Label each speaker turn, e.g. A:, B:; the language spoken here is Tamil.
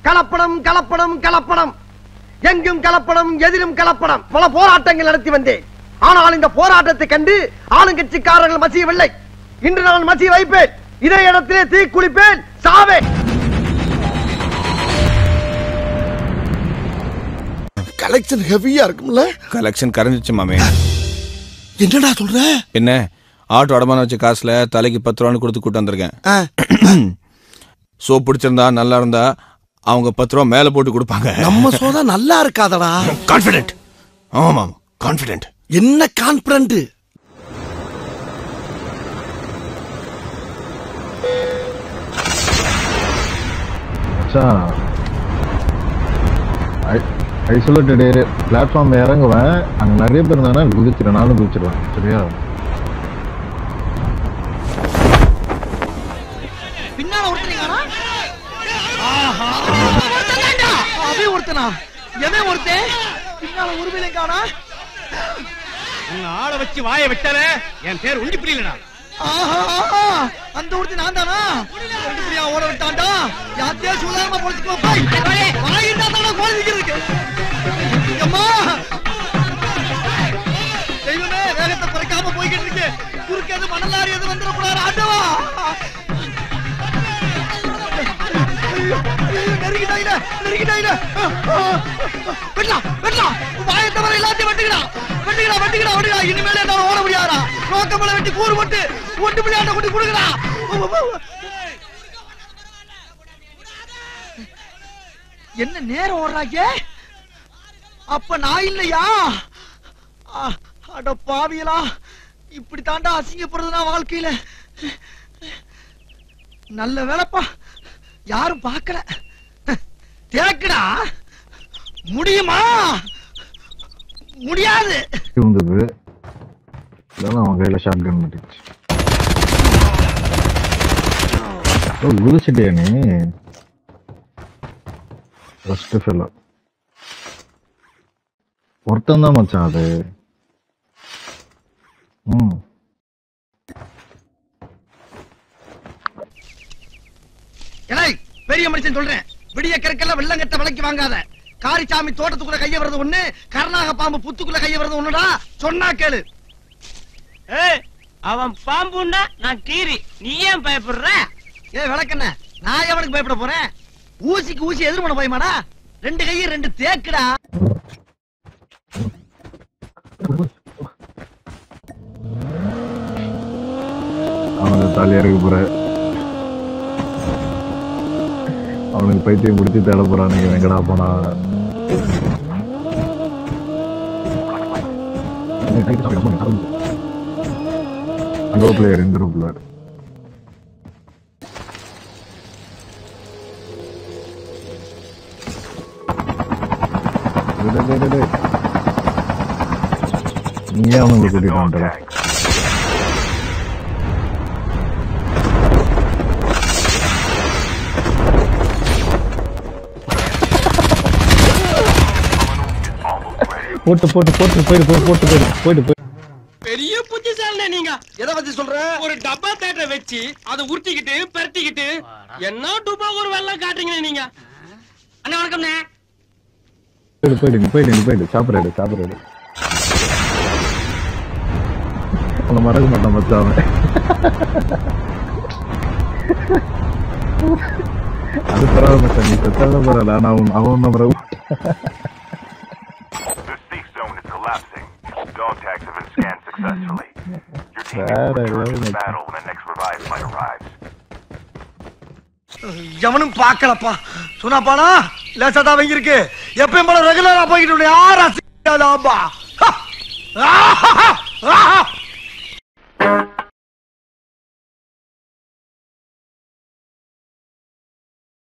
A: கலப்படம் கலப்படம் கலப்படம் எங்கும் கலப்படம் எதிலும் கலப்படம் பல போராட்டங்கள் நடத்தி வந்தேன் ஆனால் இந்த போராட்டத்தை கண்டு ஆளுங்கட்சிக்காரர்கள் மசியவில்லை இன்று நான் மசிய வைப்பேன் இதே இடத்திலே தீ குளிப்பேன் சாவேன்
B: கலெக்ஷன் ஹெவியா இருக்கும்ல
C: கலெக்ஷன் கரைஞ்சிச்சு மாமே
B: என்னடா சொல்ற
C: என்ன ஆட்டோ அடமான வச்ச காசுல தலைக்கு பத்து ரூபான்னு கொடுத்து கூட்டு வந்திருக்கேன்
B: ஆ,
C: சோப் பிடிச்சிருந்தா நல்லா இருந்தா அவங்க பத்து ரூபா மேல போட்டு கொடுப்பாங்க
B: நம்ம சோதா நல்லா இருக்காதடா
C: கான்பிடென்ட் ஆமாம் கான்பிடென்ட்
B: என்ன கான்பிடன்ட்
D: மச்சான் ஐசோலேட்டட் ஏரியா பிளாட்ஃபார்ம் இறங்குவேன் அங்கே நிறைய பேர் இருந்தாங்கன்னா குதிச்சிடுவேன் நானும் குதிச்சிடுவேன் சரியா
A: பின்னால ஒருத்தனீங்களா அவன் ஒருத்தனா எவன் ஒருத்தன் பின்னால உருவிலைங்கானா
E: ஆளை வச்சு வாயை விட்டாலே என் பேர் உண்டி புரியலடா
A: ஆஹா அந்த ஒருத்தன் நான் தானா எப்படியா ஓட விட்டான்டா யாத்தையா சுதாரமா பொழைச்சுக்கோ போய் வாயிட்டா தானே குழந்தைக்கிறதுக்கு அம்மா தெய்வமே வேகத்தை குறைக்காம போய்கிட்டு இருக்கு குறுக்கு எது மணல் லாரி எது வந்துடக்கூடாது ஆண்டவா ஐயோ, ஐயோ, நெருங்கிட்டாயில நெருங்கிட்டாயில வெட்டலாம் வெட்டலாம் வாயை தவிர எல்லாத்தையும் வெட்டுகிறா வெட்டுகிறா வெட்டுகிறா வெட்டுகிறா இனிமேல என்னால ஓட முடியாதா நோக்கமலை வெட்டி கூறு போட்டு ஒட்டு பிள்ளையாண்ட கொண்டு கொடுக்குறா என்ன நேரம் ஓடுறாங்க அப்ப நான் இல்லையா ஆ, அட பாவியலா இப்படி தாண்டா அசிங்கப்படுறது நான் வாழ்க்கையில நல்ல வேலைப்பா யாரும் பார்க்கல தேக்குடா முடியுமா முடியாது
D: இருந்தது இதெல்லாம் அவன் கையில் ஷார்ட் கன் மாட்டிச்சு ஓ குதிச்சிட்டியா நீ ஃபஸ்ட்டு ஃபெல்லோ ஒருத்தன் தான் மச்சான் அது ம்
A: ஏலே பெரிய மனுஷன் சொல்றேன் விடிய கற்கெல்லாம் வெள்ளங்கட்ட விலைக்கு வாங்காத காரிச்சாமி தோட்டத்துக்குள்ள கைய வர்றது ஒண்ணு கருணாக பாம்பு புத்துக்குள்ள கைய வர்றது ஒண்ணுடா சொன்னா கேளு
E: ஏய் அவன் பாம்புன்னா நான் கீரி நீ ஏன் பயப்படுற
A: ஏ விளக்கண்ண நான் எவனுக்கு பயப்பட போறேன் ஊசிக்கு ஊசி எதிர் பண்ண பயமாடா ரெண்டு கையும் ரெண்டு தேக்குடா
D: அவனுக்கு தாலியா இருக்க போற அவனுக்கு பைத்தியம் பிடிச்சி தேட போறானுங்க எங்கடா போனா அங்க பிளேயர் இந்த ரூம் பிளேயர் நீ ஏன் அவனுக்கு கூட்டிட்டு வந்துட்ட போட்டு போட்டு போட்டு போயிடு போயிடு போட்டு போயிடு போயிடு போயிடு
E: பெரிய புத்திசாலி நீங்க
A: எதை பத்தி சொல்ற
E: ஒரு டப்பா தேட்டரை வச்சு அதை உருட்டிக்கிட்டு பரட்டிக்கிட்டு என்ன டூபா ஒரு வெள்ளம் காட்டுறீங்க நீங்க அண்ணா வணக்கம்ண்ணே
D: போயிடு போயிடு நீ போயிடு நீ போயிடு சாப்பிடாடு சாப்பிடாடு உன்னை மறக்க மாட்டான் மச்சான் அவன் அது பரவாயில்ல மச்சான் நீ செத்தாலும் பரவாயில்ல ஆனா அவன் அவன் ஒன்றும் பரவாயில்ல
F: The safe zone is collapsing. Dog tags have been scanned successfully. Your team
D: Bad,
F: will
D: I
F: return
D: love
F: to the
D: it.
F: battle when the next revive flight arrives.
A: எவனும் பார்க்கலப்பா சொன்னாப்பானா லேசா தான் வாங்கியிருக்கு எப்பயும் போல ரெகுலரா போய்கிட்டு யாரா